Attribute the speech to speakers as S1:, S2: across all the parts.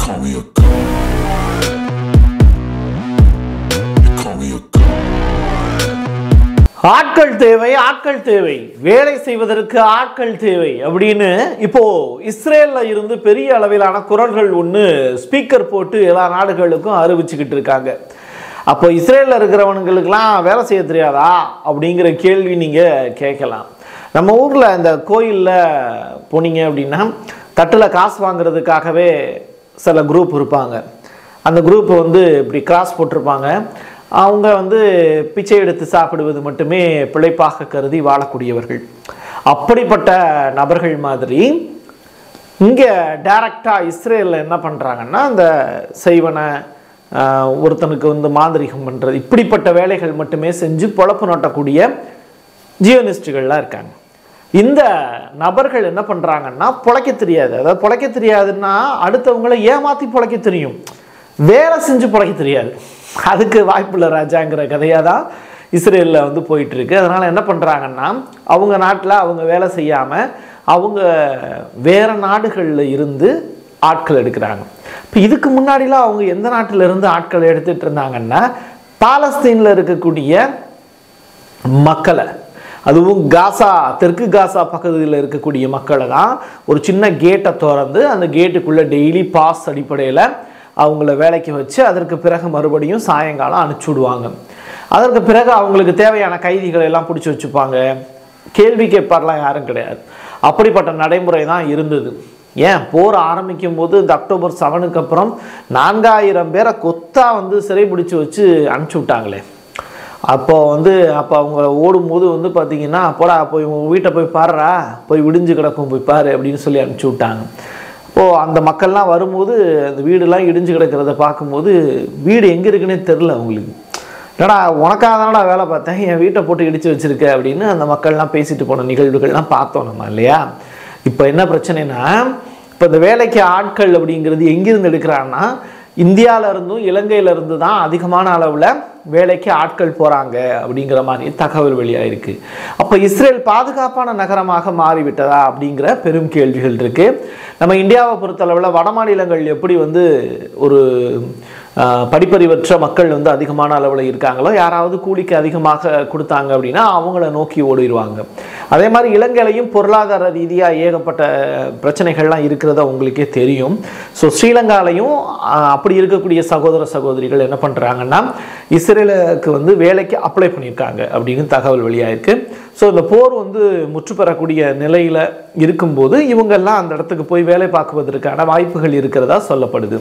S1: call me a god. You call me a god.
S2: ஆட்கள் தேவை ஆட்கள் தேவை வேலை செய்வதற்கு ஆட்கள் தேவை அப்படின்னு இப்போ இஸ்ரேல்ல இருந்து பெரிய அளவிலான குரல்கள் ஒன்று ஸ்பீக்கர் போட்டு எல்லா நாடுகளுக்கும் அறிவிச்சுக்கிட்டு இருக்காங்க அப்போ இஸ்ரேலில் இருக்கிறவனுங்களுக்கெல்லாம் வேலை செய்ய தெரியாதா அப்படிங்கிற கேள்வி நீங்கள் கேட்கலாம் நம்ம ஊரில் இந்த கோயிலில் போனீங்க அப்படின்னா தட்டில் காசு வாங்குறதுக்காகவே சில குரூப் இருப்பாங்க அந்த குரூப் வந்து இப்படி கிராஸ் போட்டிருப்பாங்க அவங்க வந்து பிச்சை எடுத்து சாப்பிடுவது மட்டுமே பிழைப்பாக கருதி வாழக்கூடியவர்கள் அப்படிப்பட்ட நபர்கள் மாதிரி இங்கே டைரக்டாக இஸ்ரேலில் என்ன பண்ணுறாங்கன்னா இந்த செய்வனை ஆஹ், ஒருத்தனுக்கு வந்து மாந்திரிகம் பண்ணுறது இப்படிப்பட்ட வேலைகள் மட்டுமே செஞ்சு பொழப்பு நோட்டக்கூடிய ஜியோனிஸ்டுகள்லாம் இருக்காங்க இந்த நபர்கள் என்ன பண்ணுறாங்கன்னா பொழைக்க தெரியாது அதாவது பொழைக்க தெரியாதுன்னா அடுத்தவங்களை ஏமாற்றி பொழைக்க தெரியும் வேலை செஞ்சு பொழைக்க தெரியாது அதுக்கு வாய்ப்புள்ள ராஜாங்கிற கதையாக தான் இஸ்ரேலில் வந்து போயிட்டு இருக்கு அதனால் என்ன பண்ணுறாங்கன்னா அவங்க நாட்டில் அவங்க வேலை செய்யாமல் அவங்க வேற நாடுகளில் இருந்து ஆட்கள் எடுக்கிறாங்க இப்போ இதுக்கு முன்னாடிலாம் அவங்க எந்த நாட்டில் இருந்து ஆட்கள் எடுத்துட்டு இருந்தாங்கன்னா பாலஸ்தீனில் இருக்கக்கூடிய மக்களை அதுவும் காசா தெற்கு காசா பகுதியில் இருக்கக்கூடிய மக்களை தான் ஒரு சின்ன கேட்டை திறந்து அந்த கேட்டுக்குள்ளே டெய்லி பாஸ் அடிப்படையில் அவங்கள வேலைக்கு வச்சு அதற்கு பிறகு மறுபடியும் சாயங்காலம் அனுப்பிச்சி விடுவாங்க அதற்கு பிறகு அவங்களுக்கு தேவையான கைதிகளை எல்லாம் பிடிச்சி வச்சுப்பாங்க கேள்வி கேட்பார்லாம் யாரும் கிடையாது அப்படிப்பட்ட நடைமுறை தான் இருந்தது ஏன் போர் ஆரம்பிக்கும் போது இந்த அக்டோபர் செவனுக்கு அப்புறம் நான்காயிரம் பேரை கொத்தா வந்து சிறைபிடிச்சு வச்சு அனுப்பிச்சி விட்டாங்களே அப்போ வந்து அப்போ அவங்க ஓடும்போது வந்து பார்த்தீங்கன்னா போடா போய் உன் வீட்டை போய் பாருடா போய் விடிஞ்சு கிடக்கும் போய் பாரு அப்படின்னு சொல்லி அனுப்பிச்சி விட்டாங்க அப்போது அந்த மக்கள்லாம் வரும்போது அந்த வீடெல்லாம் இடிஞ்சு கிடக்கிறத பார்க்கும்போது வீடு எங்கே இருக்குன்னே தெரில அவங்களுக்கு என்னடா உனக்காக தானடா வேலை பார்த்தேன் என் வீட்டை போட்டு இடித்து வச்சிருக்க அப்படின்னு அந்த மக்கள்லாம் பேசிட்டு போன நிகழ்வுகள்லாம் பார்த்தோம் நம்ம இல்லையா இப்போ என்ன பிரச்சனைனா இப்போ இந்த வேலைக்கு ஆட்கள் அப்படிங்கிறது எங்கிருந்து எடுக்கிறான்னா இந்தியால இருந்தும் இலங்கையில இருந்து தான் அதிகமான அளவில் வேலைக்கு ஆட்கள் போகிறாங்க அப்படிங்கிற மாதிரி தகவல் வெளியாயிருக்கு அப்போ இஸ்ரேல் பாதுகாப்பான நகரமாக மாறிவிட்டதா அப்படிங்கிற பெரும் கேள்விகள் இருக்கு நம்ம இந்தியாவை பொறுத்தளவில் வட மாநிலங்கள் எப்படி வந்து ஒரு ஆஹ், படிப்பறிவற்ற மக்கள் வந்து அதிகமான அளவில் இருக்காங்களோ யாராவது கூலிக்கு அதிகமாக கொடுத்தாங்க அப்படின்னா அவங்கள நோக்கி ஓடிடுவாங்க அதே மாதிரி இலங்கையிலையும் பொருளாதார ரீதியாக ஏகப்பட்ட பிரச்சனைகள்லாம் இருக்கிறது உங்களுக்கே தெரியும் ஸோ ஸ்ரீலங்காலையும் ஆஹ், அப்படி இருக்கக்கூடிய சகோதர சகோதரிகள் என்ன பண்ணுறாங்கன்னா இஸ்ரேலுக்கு வந்து வேலைக்கு அப்ளை பண்ணியிருக்காங்க அப்படின்னு தகவல் வெளியாயிருக்கு ஸோ இந்த போர் வந்து முற்று பெறக்கூடிய நிலையில் இருக்கும்போது இவங்கெல்லாம் அந்த இடத்துக்கு போய் வேலை பார்க்குவதற்கான வாய்ப்புகள் இருக்கிறதா சொல்லப்படுது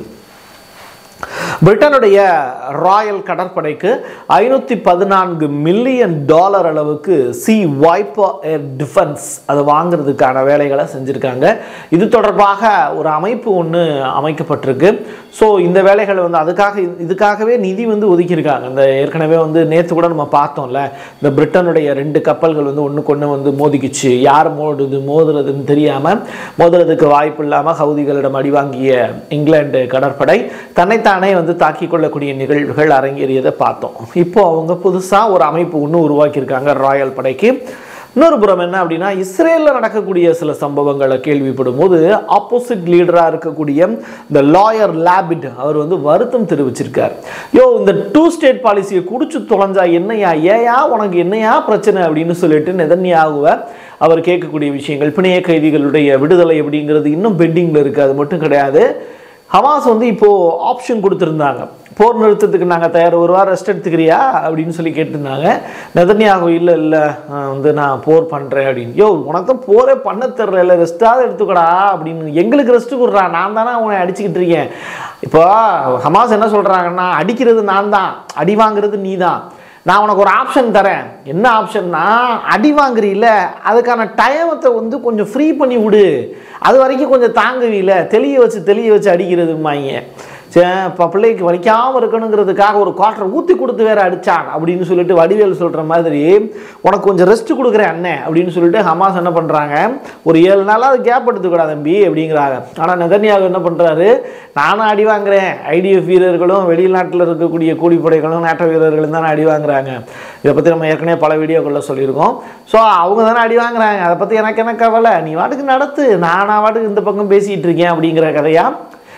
S2: பிரிட்டனுடைய ராயல் கடற்படைக்கு ஐநூற்றி பதினான்கு மில்லியன் டாலர் அளவுக்கு சி வைப்பர் ஏர் டிஃபென்ஸ் அதை வாங்குறதுக்கான வேலைகளை செஞ்சுருக்காங்க இது தொடர்பாக ஒரு அமைப்பு ஒன்று அமைக்கப்பட்டிருக்கு ஸோ இந்த வேலைகள் வந்து அதுக்காக இதுக்காகவே நிதி வந்து ஒதுக்கியிருக்காங்க இந்த ஏற்கனவே வந்து நேற்று கூட நம்ம பார்த்தோம்ல இந்த பிரிட்டனுடைய ரெண்டு கப்பல்கள் வந்து ஒன்றுக்கு ஒன்று வந்து மோதிக்கிச்சு யார் மோதுது மோதுறதுன்னு தெரியாமல் மோதுறதுக்கு வாய்ப்பு இல்லாமல் ஹவுதிகளிடம் அடி வாங்கிய இங்கிலாந்து கடற்படை தன்னைத்தானே வந்து தாக்கிக் கொள்ளக்கூடிய நிகழ்வுகள் அரங்கேறியதை பார்த்தோம் இப்போ அவங்க புதுசாக ஒரு அமைப்பு ஒன்று உருவாக்கியிருக்காங்க ராயல் படைக்கு இன்னொரு புறம் என்ன அப்படின்னா இஸ்ரேலில் நடக்கக்கூடிய சில சம்பவங்களை கேள்விப்படும் போது ஆப்போசிட் லீடராக இருக்கக்கூடிய இந்த லாயர் லேபிட் அவர் வந்து வருத்தம் தெரிவிச்சிருக்கார் யோ இந்த டூ ஸ்டேட் பாலிசியை குடிச்சு தொலைஞ்சா என்னையா ஏயா உனக்கு என்னையா பிரச்சனை அப்படின்னு சொல்லிட்டு நெதன்யாகுவ அவர் கேட்கக்கூடிய விஷயங்கள் பிணைய கைதிகளுடைய விடுதலை அப்படிங்கிறது இன்னும் பெண்டிங்கில் இருக்குது அது மட்டும் கிடையாது ஹமாஸ் வந்து இப்போ ஆப்ஷன் கொடுத்துருந்தாங்க போர் நிறுத்தத்துக்கு நாங்கள் தயார் ஒரு வாரம் ரெஸ்ட் எடுத்துக்கிறியா அப்படின்னு சொல்லி கேட்டிருந்தாங்க நெதன்யாகு இல்லை இல்லை வந்து நான் போர் பண்ணுறேன் அப்படின்னு யோ உனக்கு தான் போரே பண்ண தெரில ரெஸ்ட்டாவது எடுத்துக்கடா அப்படின்னு எங்களுக்கு ரெஸ்ட்டு கொடுறா நான் தானே உன்னை அடிச்சுக்கிட்டு இருக்கேன் இப்போ ஹமாஸ் என்ன சொல்கிறாங்கன்னா அடிக்கிறது நான் தான் அடி வாங்குறது நீ தான் நான் உனக்கு ஒரு ஆப்ஷன் தரேன் என்ன ஆப்ஷன்னா அடி வாங்குறீல அதுக்கான டைமத்தை வந்து கொஞ்சம் ஃப்ரீ பண்ணி விடு அது வரைக்கும் கொஞ்சம் தாங்குவீல தெளிய வச்சு தெளிய வச்சு அடிக்கிறதுமாங்க சே இப்போ பிள்ளைக்கு வலிக்காமல் இருக்கணுங்கிறதுக்காக ஒரு குவார்டர் ஊற்றி கொடுத்து வேற அடிச்சான் அப்படின்னு சொல்லிட்டு வடிவேல் சொல்கிற மாதிரி உனக்கு கொஞ்சம் ரெஸ்ட் கொடுக்குறேன் அண்ணன் அப்படின்னு சொல்லிட்டு ஹமாஸ் என்ன பண்ணுறாங்க ஒரு ஏழு நாளாவது கேப் எடுத்துக்கூடா தம்பி அப்படிங்கிறாங்க ஆனால் நெதன்யாகு என்ன பண்ணுறாரு நானும் அடி வாங்குறேன் ஐடிஎஃப் வீரர்களும் வெளிநாட்டில் இருக்கக்கூடிய கூலிப்படைகளும் நாட்டோ வீரர்களும் தானே அடி வாங்குறாங்க இதை பற்றி நம்ம ஏற்கனவே பல வீடியோக்களில் சொல்லியிருக்கோம் ஸோ அவங்க தானே அடி வாங்குறாங்க அதை பற்றி எனக்கு என்ன கவலை நீ வாட்டுக்கு நடத்து நானா வாட்டுக்கு இந்த பக்கம் பேசிகிட்டு இருக்கேன் அப்படிங்கிற கதையா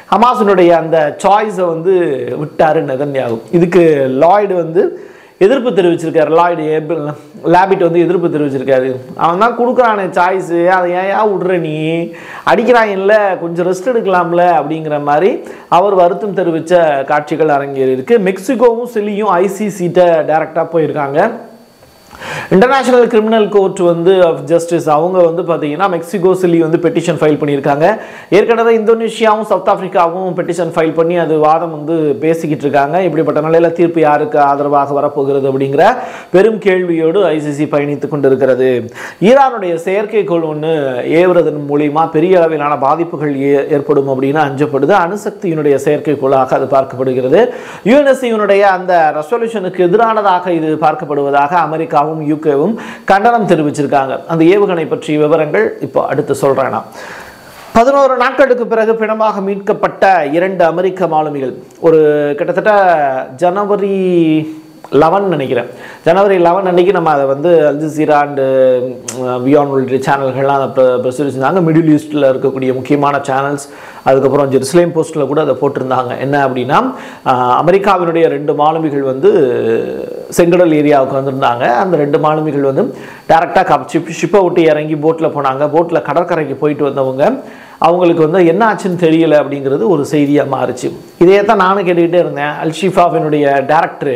S2: ஹமாஸினுடைய அந்த சாய்ஸை வந்து விட்டாரு நெதன்யாகு இதுக்கு லாய்டு வந்து எதிர்ப்பு தெரிவிச்சிருக்காரு லாய்டு ஏபிள் லேபிட் வந்து எதிர்ப்பு தெரிவிச்சிருக்காரு அவன் தான் கொடுக்குறானே சாய்ஸு அதை ஏன் ஏன் விட்ற நீ அடிக்கிறான் இல்லை கொஞ்சம் ரெஸ்ட் எடுக்கலாம்ல அப்படிங்கிற மாதிரி அவர் வருத்தம் தெரிவித்த காட்சிகள் அரங்கேறி இருக்கு மெக்சிகோவும் சிலியும் ஐசிசிட்ட டைரக்டாக போயிருக்காங்க இன்டர்நேஷனல் கிரிமினல் கோர்ட் வந்து ஆஃப் ஜஸ்டிஸ் அவங்க வந்து பார்த்தீங்கன்னா மெக்சிகோ சிலி வந்து பெட்டிஷன் ஃபைல் பண்ணியிருக்காங்க ஏற்கனவே இந்தோனேஷியாவும் சவுத் ஆஃப்ரிக்காவும் பெட்டிஷன் ஃபைல் பண்ணி அது வாதம் வந்து பேசிக்கிட்டு இருக்காங்க இப்படிப்பட்ட நிலையில் தீர்ப்பு யாருக்கு ஆதரவாக வரப்போகிறது அப்படிங்கிற பெரும் கேள்வியோடு ஐசிசி பயணித்துக் கொண்டிருக்கிறது ஈரானுடைய செயற்கைக்கோள் ஒன்று ஏவுறதன் மூலியமா பெரிய அளவிலான பாதிப்புகள் ஏ- ஏற்படும் அப்படின்னு அஞ்சப்படுது அணுசக்தியினுடைய செயற்கைக்கோளாக அது பார்க்கப்படுகிறது யுஎன்எஸ்சியினுடைய அந்த ரெசல்யூஷனுக்கு எதிரானதாக இது பார்க்கப்படுவதாக அமெரிக்காவும் யூகேவும் கண்டனம் தெரிவிச்சிருக்காங்க அந்த ஏவுகணை பற்றிய விவரங்கள் இப்போ அடுத்து சொல்றேன் நான் பதினோரு நாட்களுக்கு பிறகு பிணமாக மீட்கப்பட்ட இரண்டு அமெரிக்க மாலுமிகள் ஒரு கிட்டத்தட்ட ஜனவரி லெவன் நினைக்கிறேன் ஜனவரி லெவன் அன்னைக்கு நம்ம அதை வந்து அல் ஜசீரா அண்டு பியாண்ட் உள்ளிட்ட சேனல்கள்லாம் அதை பிர- பிரசுரிச்சிருந்தாங்க மிடில் ஈஸ்டில் இருக்கக்கூடிய முக்கியமான சேனல்ஸ் அதுக்கப்புறம் ஜெருசலேம் போஸ்ட்டில் கூட அதை போட்டிருந்தாங்க என்ன அப்படின்னா ஆஹ், அமெரிக்காவினுடைய ரெண்டு மாலுமிகள் வந்து செங்கடல் ஏரியாவுக்கு வந்திருந்தாங்க அந்த ரெண்டு மாலுமிகள் வந்து டேரெக்டாக ஷிப் ஷிப்பை விட்டு இறங்கி போட்டில் போனாங்க போட்டில் கடற்கரைக்கு போயிட்டு வந்தவங்க அவங்களுக்கு வந்து என்ன ஆச்சுன்னு தெரியல அப்படிங்கிறது ஒரு செய்தியாக மாறுச்சு இதே தான் நானும் கேட்டுக்கிட்டே இருந்தேன் அல்ஷிஃபாவினுடைய டேரக்டரு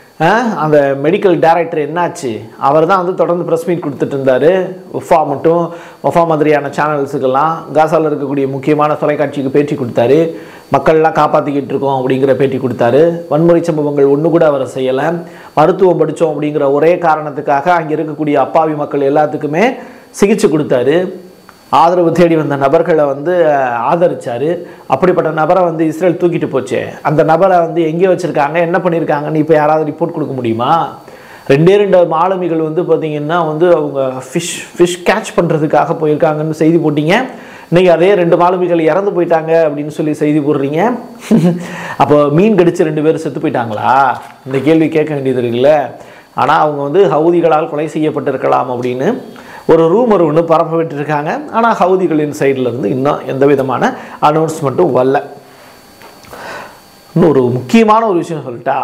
S2: அந்த மெடிக்கல் டைரக்டர் என்னாச்சு அவர் தான் வந்து தொடர்ந்து ப்ரெஸ் மீட் கொடுத்துட்டு இருந்தார் உஃபா மட்டும் உஃபா மாதிரியான சேனல்ஸுக்கெல்லாம் காசாவில் இருக்கக்கூடிய முக்கியமான தொலைக்காட்சிக்கு பேட்டி கொடுத்தாரு மக்கள்லாம் காப்பாற்றிக்கிட்டு இருக்கோம் அப்படிங்கிற பேட்டி கொடுத்தாரு வன்முறை சம்பவங்கள் ஒன்று கூட அவர் செய்யலை மருத்துவம் படித்தோம் அப்படிங்கிற ஒரே காரணத்துக்காக அங்கே இருக்கக்கூடிய அப்பாவி மக்கள் எல்லாத்துக்குமே சிகிச்சை கொடுத்தாரு ஆதரவு தேடி வந்த நபர்களை வந்து அஹ், ஆதரிச்சாரு அப்படிப்பட்ட நபரை வந்து இஸ்ரேல் தூக்கிட்டு போச்சே அந்த நபரை வந்து எங்கே வச்சிருக்காங்க என்ன பண்ணியிருக்காங்கன்னு இப்போ யாராவது ரிப்போர்ட் கொடுக்க முடியுமா ரெண்டே ரெண்டு மாலுமிகள் வந்து பார்த்தீங்கன்னா வந்து அவங்க ஃபிஷ் ஃபிஷ் கேட்ச் பண்ணுறதுக்காக போயிருக்காங்கன்னு செய்தி போட்டீங்க இன்னைக்கு அதே ரெண்டு மாலுமிகள் இறந்து போயிட்டாங்க அப்படின்னு சொல்லி செய்தி போடுறீங்க அப்போ மீன் கடிச்சு ரெண்டு பேரும் செத்து போயிட்டாங்களா இந்த கேள்வி கேட்க வேண்டியது இருக்குல்ல ஆனால் அவங்க வந்து ஹவுதிகளால் கொலை செய்யப்பட்டிருக்கலாம் அப்படின்னு ஒரு ரூமர் ஒன்று பரப்ப விட்டுருக்காங்க ஆனால் ஹவுதிகளின் சைடில் இருந்து இன்னும் எந்த விதமான அனௌன்ஸ்மெண்ட்டும் வரல இன்னும் ஒரு முக்கியமான ஒரு விஷயம் சொல்லிட்டா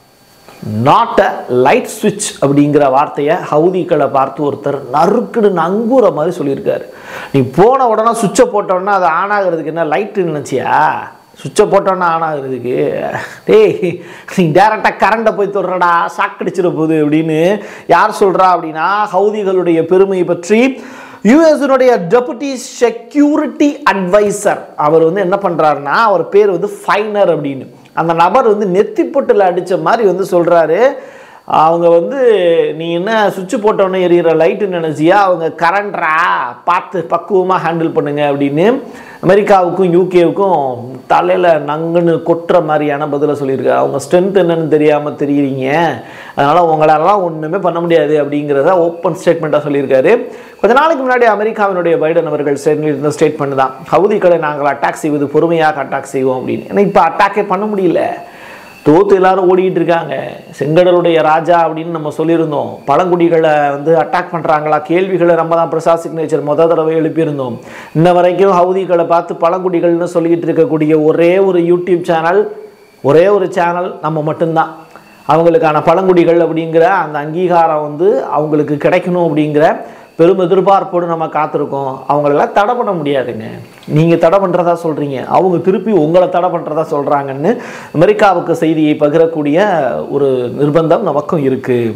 S2: நாட் அ லைட் சுவிட்ச் அப்படிங்கிற வார்த்தையை ஹவுதிகளை பார்த்து ஒருத்தர் நறுக்குன்னு நங்கூற மாதிரி சொல்லியிருக்காரு நீ போன உடனே சுவிட்சை போட்டோன்னா அது ஆன் ஆகிறதுக்கு என்ன லைட்டு நினச்சியா சுவிட்சை போட்டோன்னா ஆன் ஆகுறதுக்கு டேய் நீ டேரெக்டாக கரண்ட்டை போய் தொடுறடா சாக்கடிச்சிட போகுது அப்படின்னு யார் சொல்கிறா அப்படின்னா ஹவுதிகளுடைய பெருமையை பற்றி யூஎஸ்னுடைய டெபுட்டி செக்யூரிட்டி அட்வைசர் அவர் வந்து என்ன பண்ணுறாருன்னா அவர் பேர் வந்து ஃபைனர் அப்படின்னு அந்த நபர் வந்து நெத்திப்பொட்டில் அடித்த மாதிரி வந்து சொல்கிறாரு அவங்க வந்து நீ என்ன சுவிட்ச் போட்டோன்னே எரியிற லைட்டு நினச்சியா அவங்க கரண்ட்ரா பார்த்து பக்குவமாக ஹேண்டில் பண்ணுங்க அப்படின்னு அமெரிக்காவுக்கும் யூகேவுக்கும் தலையில் நங்குன்னு கொட்டுற மாதிரியான பதிலை சொல்லியிருக்காரு அவங்க ஸ்ட்ரென்த் என்னன்னு தெரியாமல் தெரியுறீங்க அதனால் உங்களாலலாம் ஒன்றுமே பண்ண முடியாது அப்படிங்கிறத ஓப்பன் ஸ்டேட்மெண்ட்டாக சொல்லியிருக்காரு கொஞ்ச நாளைக்கு முன்னாடி அமெரிக்காவினுடைய பைடன் அவர்கள் இருந்த ஸ்டேட்மெண்ட் தான் ஹவுதிகளை நாங்கள் அட்டாக் செய்வது பொறுமையாக அட்டாக் செய்வோம் அப்படின்னு ஏன்னா இப்போ அட்டாக்கே பண்ண முடியல தோத்து எல்லாரும் ஓடிட்டு இருக்காங்க செங்கடலுடைய ராஜா அப்படின்னு நம்ம சொல்லியிருந்தோம் பழங்குடிகளை வந்து அட்டாக் பண்ணுறாங்களா கேள்விகளை நம்ம தான் பிரசாத் சிக்னேச்சர் முத தடவை எழுப்பியிருந்தோம் இன்ன வரைக்கும் ஹவுதிகளை பார்த்து பழங்குடிகள்னு சொல்லிக்கிட்டு இருக்கக்கூடிய ஒரே ஒரு யூடியூப் சேனல் ஒரே ஒரு சேனல் நம்ம மட்டும்தான் அவங்களுக்கான பழங்குடிகள் அப்படிங்கிற அந்த அங்கீகாரம் வந்து அவங்களுக்கு கிடைக்கணும் அப்படிங்கிற பெரும் எதிர்பார்ப்போடு நம்ம காத்திருக்கோம் அவங்களெல்லாம் தடை பண்ண முடியாதுங்க நீங்கள் தடை பண்ணுறதா சொல்கிறீங்க அவங்க திருப்பி உங்களை தடை பண்ணுறதா சொல்கிறாங்கன்னு அமெரிக்காவுக்கு செய்தியை பகிரக்கூடிய ஒரு நிர்பந்தம் நமக்கும் இருக்குது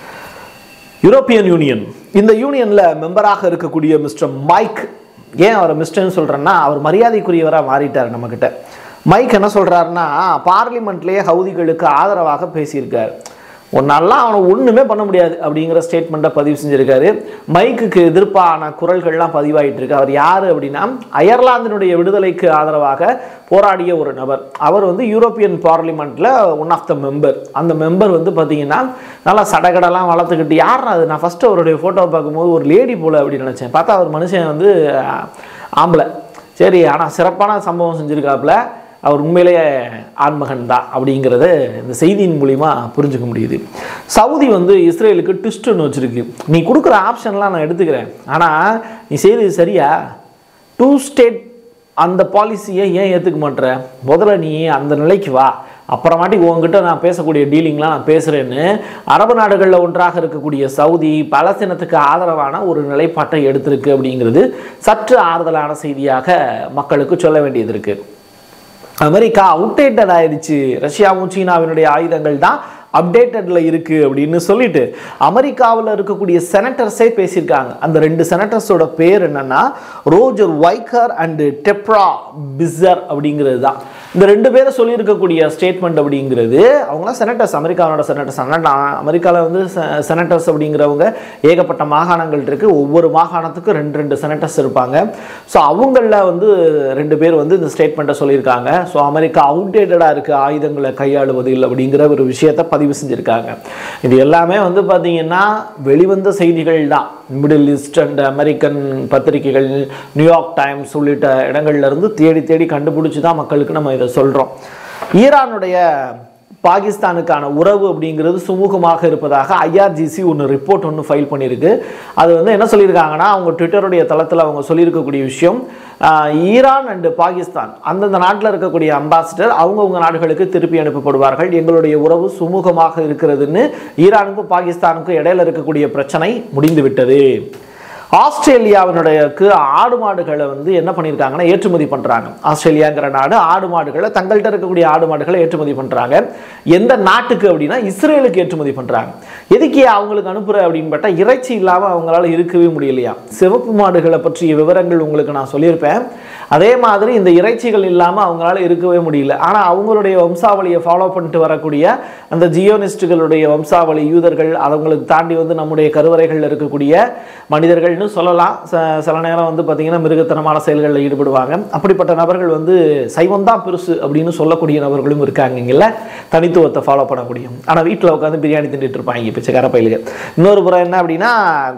S2: யூரோப்பியன் யூனியன் இந்த யூனியனில் மெம்பராக இருக்கக்கூடிய மிஸ்டர் மைக் ஏன் அவரை மிஸ்டர்னு சொல்கிறேன்னா அவர் மரியாதைக்குரியவராக மாறிட்டார் நம்மக்கிட்ட மைக் என்ன சொல்கிறாருன்னா பார்லிமெண்ட்லேயே ஹவுதிகளுக்கு ஆதரவாக பேசியிருக்கார் ஒன்னாலாம் அவனை ஒன்றுமே பண்ண முடியாது அப்படிங்கிற ஸ்டேட்மெண்ட்டை பதிவு செஞ்சிருக்காரு மைக்குக்கு எதிர்ப்பான குரல்கள்லாம் பதிவாயிட்டு இருக்கு அவர் யார் அப்படின்னா அயர்லாந்தினுடைய விடுதலைக்கு ஆதரவாக போராடிய ஒரு நபர் அவர் வந்து யூரோப்பியன் பார்லிமெண்ட்டில் ஒன் ஆஃப் த மெம்பர் அந்த மெம்பர் வந்து பார்த்தீங்கன்னா நல்லா சடகடெல்லாம் வளர்த்துக்கிட்டு யார் அது நான் ஃபஸ்ட்டு அவருடைய ஃபோட்டோவை பார்க்கும்போது ஒரு லேடி போல அப்படின்னு நினச்சேன் பார்த்தா அவர் மனுஷன் வந்து ஆஹ், ஆம்பளை சரி ஆனால் சிறப்பான சம்பவம் செஞ்சுருக்காப்புல அவர் உண்மையிலேயே ஆண்மகன் தான் அப்படிங்கிறத இந்த செய்தியின் மூலிமா புரிஞ்சுக்க முடியுது சவுதி வந்து இஸ்ரேலுக்கு ட்விஸ்ட் ஒன்று வச்சுருக்கு நீ கொடுக்குற ஆப்ஷன்லாம் நான் எடுத்துக்கிறேன் ஆனால் நீ செய்கிறது சரியா டூ ஸ்டேட் அந்த பாலிசியை ஏன் ஏற்றுக்க மாட்ற முதல்ல நீ அந்த நிலைக்கு வா அப்புறமாட்டி உங்ககிட்ட நான் பேசக்கூடிய டீலிங்லாம் நான் பேசுகிறேன்னு அரபு நாடுகளில் ஒன்றாக இருக்கக்கூடிய சவுதி பலஸ்தீனத்துக்கு ஆதரவான ஒரு நிலைப்பாட்டை எடுத்திருக்கு அப்படிங்கிறது சற்று ஆறுதலான செய்தியாக மக்களுக்கு சொல்ல வேண்டியது இருக்குது அமெரிக்கா அவுடேட்டட் ஆயிடுச்சு ரஷ்யாவும் சீனாவினுடைய ஆயுதங்கள் தான் அப்டேட்டடில் இருக்குது அப்படின்னு சொல்லிட்டு அமெரிக்காவில் இருக்கக்கூடிய செனட்டர்ஸே பேசியிருக்காங்க அந்த ரெண்டு செனட்டர்ஸோட பேர் என்னன்னா Roger Wicker and Debra Fischer அப்படிங்கிறது தான் இந்த ரெண்டு பேரை சொல்லியிருக்கக்கூடிய ஸ்டேட்மெண்ட் அப்படிங்கிறது அவங்களாம் செனட்டர்ஸ் அமெரிக்காவோட செனட்டர்ஸ் அமெரிக்காவில் வந்து செனட்டர்ஸ் அப்படிங்கிறவங்க ஏகப்பட்ட மாகாணங்கள் இருக்குது ஒவ்வொரு மாகாணத்துக்கும் ரெண்டு ரெண்டு செனட்டர்ஸ் இருப்பாங்க ஸோ அவங்களில் வந்து ரெண்டு பேர் வந்து இந்த ஸ்டேட்மெண்ட்டை சொல்லியிருக்காங்க ஸோ அமெரிக்கா அவுடேட்டடாக இருக்குது ஆயுதங்களை கையாளுவதில் அப்படிங்கிற ஒரு விஷயத்தை பதிவு செஞ்சுருக்காங்க இது எல்லாமே வந்து பார்த்தீங்கன்னா வெளிவந்த செய்திகள் தான் மிடில் ஈஸ்ட் அண்ட் அமெரிக்கன் பத்திரிகைகள் நியூயார்க் டைம்ஸ் உள்ளிட்ட இடங்கள்ல இருந்து தேடி தேடி கண்டுபிடிச்சி தான் மக்களுக்கு நம்ம இதை சொல்கிறோம் ஈரானுடைய பாகிஸ்தானுக்கான உறவு அப்படிங்கிறது சுமூகமாக இருப்பதாக ஐஆர்ஜிசி ஒன்று ரிப்போர்ட் ஒன்று ஃபைல் பண்ணியிருக்கு அது வந்து என்ன சொல்லியிருக்காங்கன்னா அவங்க ட்விட்டருடைய தளத்தில் அவங்க சொல்லியிருக்கக்கூடிய விஷயம் ஆஹ், ஈரான் அண்டு பாகிஸ்தான் அந்தந்த நாட்டில் இருக்கக்கூடிய அம்பாசிடர் அவங்கவுங்க நாடுகளுக்கு திருப்பி அனுப்பப்படுவார்கள் எங்களுடைய உறவு சுமூகமாக இருக்கிறதுன்னு ஈரானுக்கும் பாகிஸ்தானுக்கும் இடையில இருக்கக்கூடிய பிரச்சனை முடிந்து விட்டது ஆஸ்திரேலியாவினுடையக்கு ஆடு மாடுகளை வந்து என்ன பண்ணியிருக்காங்கன்னா ஏற்றுமதி பண்ணுறாங்க ஆஸ்திரேலியாங்கிற நாடு ஆடு மாடுகளை தங்கள்கிட்ட இருக்கக்கூடிய ஆடு மாடுகளை ஏற்றுமதி பண்ணுறாங்க எந்த நாட்டுக்கு அப்படின்னா இஸ்ரேலுக்கு ஏற்றுமதி பண்ணுறாங்க எதுக்கு அவங்களுக்கு அனுப்புகிற அப்படின்னு பார்த்தா இறைச்சி இல்லாமல் அவங்களால இருக்கவே முடியலையா சிவப்பு மாடுகளை பற்றிய விவரங்கள் உங்களுக்கு நான் சொல்லியிருப்பேன் அதே மாதிரி இந்த இறைச்சிகள் இல்லாமல் அவங்களால இருக்கவே முடியல ஆனால் அவங்களுடைய வம்சாவளியை ஃபாலோ பண்ணிட்டு வரக்கூடிய அந்த ஜியோனிஸ்டுகளுடைய வம்சாவளி யூதர்கள் அவங்களுக்கு தாண்டி வந்து நம்முடைய கருவறைகளில் இருக்கக்கூடிய மனிதர்கள்னு சொல்லலாம் ச- சில நேரம் வந்து பார்த்திங்கன்னா மிருகத்தனமான செயல்களில் ஈடுபடுவாங்க அப்படிப்பட்ட நபர்கள் வந்து சைவம் தான் பெருசு அப்படின்னு சொல்லக்கூடிய நபர்களும் இருக்காங்கல்ல தனித்துவத்தை ஃபாலோ பண்ணக்கூடிய ஆனால் வீட்டில் உட்காந்து பிரியாணி தின்னுட்டு இருப்பாங்க பிச்சைக்கார பயிலுங்க இன்னொரு புறம் என்ன அப்படின்னா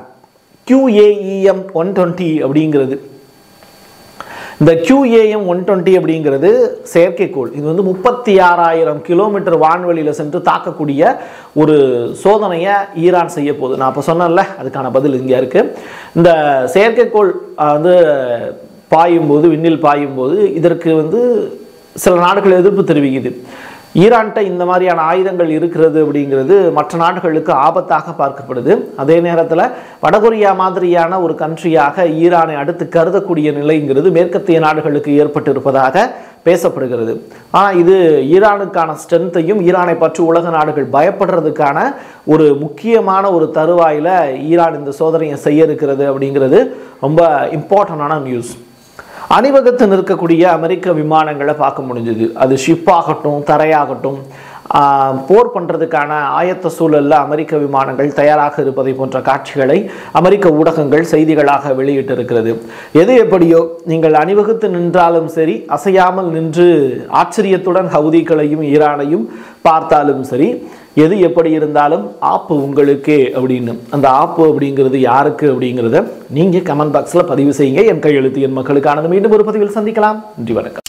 S2: QAEM ஒன் டுவெண்ட்டி அப்படிங்கிறது இந்த QAM ஒன் டுவெண்ட்டி அப்படிங்கிறது செயற்கைக்கோள் இது வந்து முப்பத்தி ஆறாயிரம் கிலோமீட்டர் வான்வெளியில் சென்று தாக்கக்கூடிய ஒரு சோதனையை ஈரான் செய்ய போகுது நான் அப்போ சொன்னேன்ல அதுக்கான பதில் இங்கே இருக்குது இந்த செயற்கைக்கோள் அஹ், வந்து பாயும்போது விண்ணில் பாயும்போது இதற்கு வந்து சில நாடுகள் எதிர்ப்பு தெரிவிக்குது ஈரான்கிட்ட இந்த மாதிரியான ஆயுதங்கள் இருக்கிறது அப்படிங்கிறது மற்ற நாடுகளுக்கு ஆபத்தாக பார்க்கப்படுது அதே நேரத்தில் வடகொரியா மாதிரியான ஒரு கண்ட்ரியாக ஈரானை அடுத்து கருதக்கூடிய நிலைங்கிறது மேற்கத்திய நாடுகளுக்கு ஏற்பட்டு இருப்பதாக பேசப்படுகிறது ஆனால் இது ஈரானுக்கான ஸ்ட்ரென்த்தையும் ஈரானை பற்றி உலக நாடுகள் பயப்படுறதுக்கான ஒரு முக்கியமான ஒரு தருவாயில் ஈரான் இந்த சோதனையை செய்ய இருக்கிறது அப்படிங்கிறது ரொம்ப இம்பார்ட்டண்டான நியூஸ் அணிவகுத்து நிற்கக்கூடிய அமெரிக்க விமானங்களை பார்க்க முடிஞ்சுது அது ஷிப் ஆகட்டும் தரையாகட்டும் ஆஹ், போர் பண்ணுறதுக்கான ஆயத்த சூழலில் அமெரிக்க விமானங்கள் தயாராக இருப்பதை போன்ற காட்சிகளை அமெரிக்க ஊடகங்கள் செய்திகளாக வெளியிட்டிருக்கிறது எது எப்படியோ நீங்கள் அணிவகுத்து நின்றாலும் சரி அசையாமல் நின்று ஆச்சரியத்துடன் ஹவுதிகளையும் ஈரானையும் பார்த்தாலும் சரி எது எப்படி இருந்தாலும் ஆப்பு உங்களுக்கே அப்படின்னு அந்த ஆப்பு அப்படிங்கிறது யாருக்கு அப்படிங்கிறத நீங்கள் கமெண்ட் பாக்ஸில் பதிவு செய்யுங்க என் கையெழுத்து என் மக்களுக்கானது மீண்டும் ஒரு பதிவில் சந்திக்கலாம் நன்றி வணக்கம்